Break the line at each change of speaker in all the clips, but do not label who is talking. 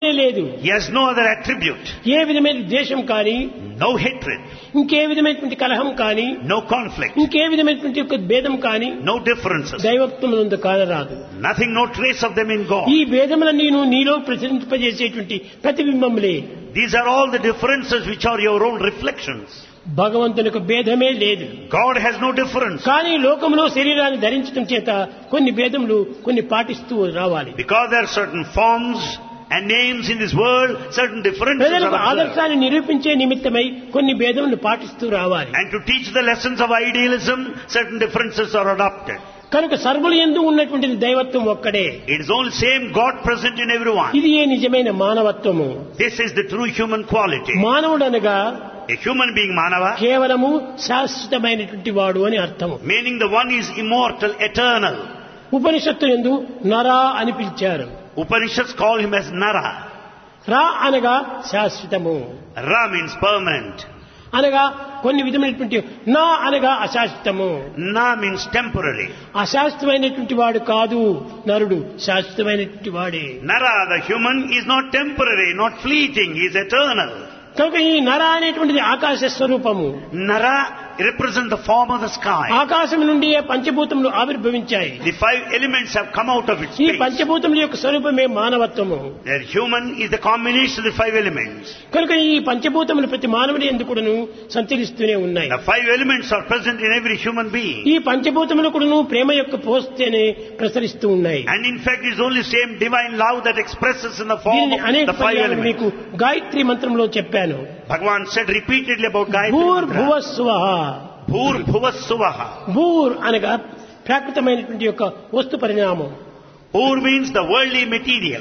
లేదు
He has no other attribute.
ఏ విధమైన ద్వేషం కానీ
No hatred.
ఇంకే విధమైనటువంటి కలహం కానీ
No conflict.
ఇంకే విధమైనటువంటి యొక్క భేదం కానీ
No differences.
దైవత్వమునందు కానరాదు
Nothing, no trace of them in God.
ఈ భేదములన్నీ నువ్వు నీలో ప్రచురింపజేసేటువంటి ప్రతిబింబములే
These are all the differences which are your own reflections.
భగవంతునికి భేదమే లేదు
God has no difference.
కానీ లోకంలో శరీరాన్ని ధరించడం చేత కొన్ని భేదములు కొన్ని పాటిస్తూ రావాలి
Because there are certain forms and names in this world, certain differences
ప్రజలకు
are observed.
ఆదర్శాన్ని నిరూపించే నిమిత్తమై కొన్ని భేదములు పాటిస్తూ రావాలి
And to teach the lessons of idealism, certain differences are adopted.
కనుక సర్వులు ఎందు ఉన్నటువంటి దైవత్వం ఒక్కడే
It is only same God present in everyone.
ఇది ఏ నిజమైన మానవత్వము
This is the true human quality.
మానవుడు అనగా
A human being, Manava,
కేవలము శాశ్వతమైనటువంటి వాడు అని అర్థము
meaning the one is immortal, eternal.
ఉపనిషత్తు ఎందు నరా అని పిలిచారు
Upanishads call him as Nara.
రా అనగా శాశ్వతము
Ra means permanent.
అనగా కొన్ని విధమైనటువంటి నా అనగా అశాశ్వతము
Na means temporary.
అశాశ్వతమైనటువంటి వాడు కాదు నరుడు శాశ్వతమైనటువంటి వాడే
Nara, the human, is not temporary, not fleeting, he is eternal.
కనుక ఈ నర అనేటువంటిది ఆకాశ స్వరూపము
Nara represents the form of the sky.
ఆకాశం నుండి పంచభూతములు ఆవిర్భవించాయి
The five elements have come out of its
ఈ
space.
పంచభూతముల యొక్క స్వరూపమే మానవత్వము
The human is the combination of the five elements.
కనుక ఈ పంచభూతములు ప్రతి మానవుని ఎందుకును సంచరిస్తూనే ఉన్నాయి
The five elements are present in every human being.
ఈ పంచభూతములు కూడాను ప్రేమ యొక్క పోస్తేనే ప్రసరిస్తూ ఉన్నాయి
And in fact, it's only same divine love that expresses in the form
దీనిని
of
అనేక
the five
పర్యాలు
elements.
మీకు గాయత్రి మంత్రంలో చెప్పాను
Bhagavan said repeatedly about
భూర్
Gayatri
భువ
Mantra.
స్వహ
Bhur Bhuva Suvaha.
భూర్ అనగా ప్రాకృతమైనటువంటి యొక్క వస్తు పరిణామం
Bhur means the worldly material.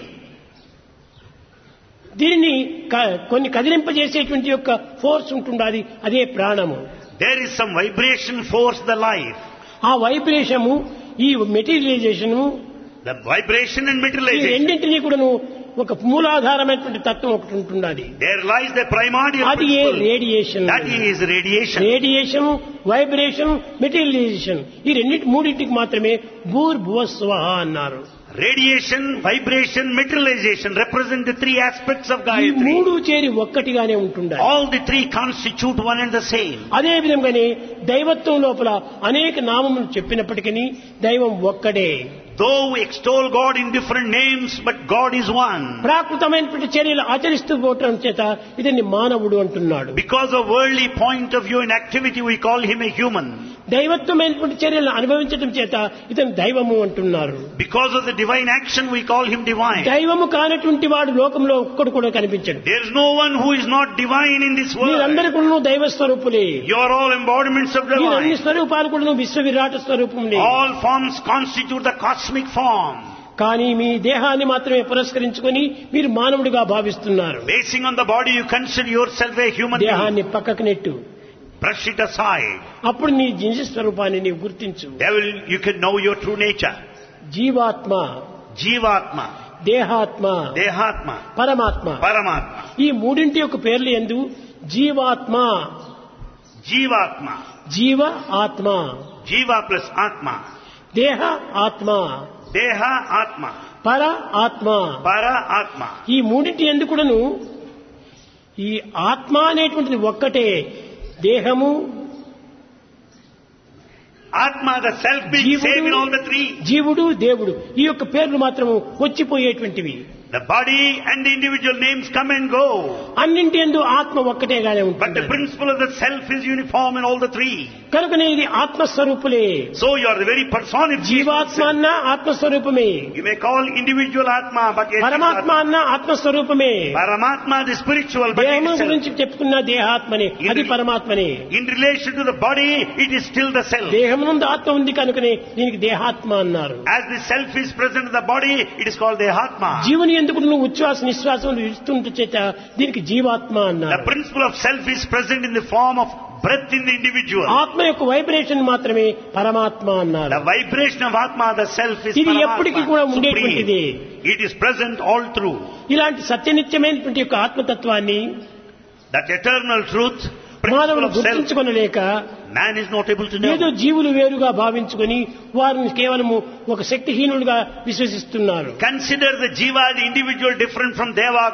దీనిని క- కొన్ని కదిలింపజేసేటువంటి యొక్క ఫోర్స్ ఉంటుండాలి అదే ప్రాణము
There is some vibration force, the life.
ఆ వైబ్రేషము ఈ మెటీరియలైజేషను
The vibration and
ఈ
materialization.
రెండింటినీ కూడాను ఒక మూలాధారమైనటువంటి తత్వం ఒకటి ఉంటుండాలి
There lies the primordial
అది ఏ
principle.
Radiation
That is radiation.
Radiation vibration materialisation ఈ రెండింటి మూడింటికి మాత్రమే భూర్ భువ స్వహ అన్నారు
Radiation, vibration, materialization represent the three aspects of
ఈ
Gayatri.
మూడు చేరి ఒక్కటిగానే ఉంటుండాలి
All the three constitute one and the same.
అదే విధంగానే దైవత్వం లోపల అనేక నామములు చెప్పినప్పటికీ దైవం ఒక్కడే
Though we extol God in different names, but God is one.
ప్రాకృతమైనటువంటి చర్యలు ఆచరిస్తూ పోవటం చేత ఇతన్ని మానవుడు అంటున్నాడు
Because of worldly point of view and activity, we call him a human.
దైవత్వమైనటువంటి చర్యలను అనుభవించడం చేత ఇతను దైవము అంటున్నారు
Because of the divine action, we call him divine.
దైవము కానటువంటి వాడు లోకంలో ఒక్కడు కూడా కనిపించడు
There is no one who is not divine in this world.
మీరందరూ కూడా దైవ స్వరూపులే
You are all embodiments of
మీరు అన్ని
divine.
స్వరూపాలు కూడా విశ్వ విరాట స్వరూపములే
All forms constitute the cosmic form.
కానీ మీ దేహాన్ని మాత్రమే పురస్కరించుకొని మీరు మానవుడిగా భావిస్తున్నారు
Basing on the body, you consider yourself a human being.
దేహాన్ని పక్కకు నెట్టు
Brush it aside.
అప్పుడు నీ నిజ స్వరూపాన్ని నీవు గుర్తించు
Devil, you can know your true nature.
జీవాత్మ
Jivatma,
దేహాత్మ
Dehatma,
పరమాత్మ
Paramatma.
ఈ మూడింటి యొక్క పేర్లు ఎందు జీవాత్మ
Jivatma.
జీవ ఆత్మ
Jiva plus Atma.
దేహ ఆత్మ
Deha Atma.
పర ఆత్మ
Para Atma.
ఈ మూడింటి ఎందుకును ఈ ఆత్మ అనేటువంటిది ఒక్కటే దేహము
Atma, the self being same in all the three.
జీవుడు దేవుడు ఈ యొక్క పేర్లు మాత్రము వచ్చిపోయేటువంటివి
The body and the individual names come and go.
అన్నింటి ఎందు ఆత్మ ఒక్కటేగానే
But
ఉంటుంది
the principle of the self is uniform in all the three.
కనుకనే ఇది ఆత్మస్వరూపులే
So you are the very personification.
జీవాత్మ అన్న ఆత్మస్వరూపమే
You may call individual Atma, but yet
పరమాత్మ అన్న ఆత్మస్వరూపమే
Paramatma, the spiritual, but
దేహం
itself.
గురించి చెప్పుకున్న దేహాత్మని అది పరమాత్మని
In relation to the body, it is still the self.
దేహం నుండి ఆత్మ ఉంది కనుకనే దీనికి దేహాత్మ అన్నారు
As the self is present in the body, it is called Dehatma.
జీవుని ఎందుకు నువ్వు ఉచ్ఛ్వాస నిశ్వాసం ఇస్తుంట చేత దీనికి జీవాత్మ
The
అన్నారు
principle of self is present in the form of breath in the individual.
ఆత్మ యొక్క వైబ్రేషన్ మాత్రమే పరమాత్మ అన్నారు
The vibration of Atma, the self is
ఇది ఎప్పటికీ
Paramatma,
కూడా ఉండేటువంటిది.
supreme. It is present all through.
ఇలాంటి సత్యనిత్యమైనటువంటి యొక్క ఆత్మతత్వాన్ని
That eternal truth, principle
మానవులు
of self,
గుర్తించుకొనలేక
man is not able to
ఏదో
know.
జీవులు వేరుగా భావించుకొని వారిని కేవలము ఒక శక్తిహీనులుగా విశ్వసిస్తున్నారు
Consider the jiva, the individual different from Deva,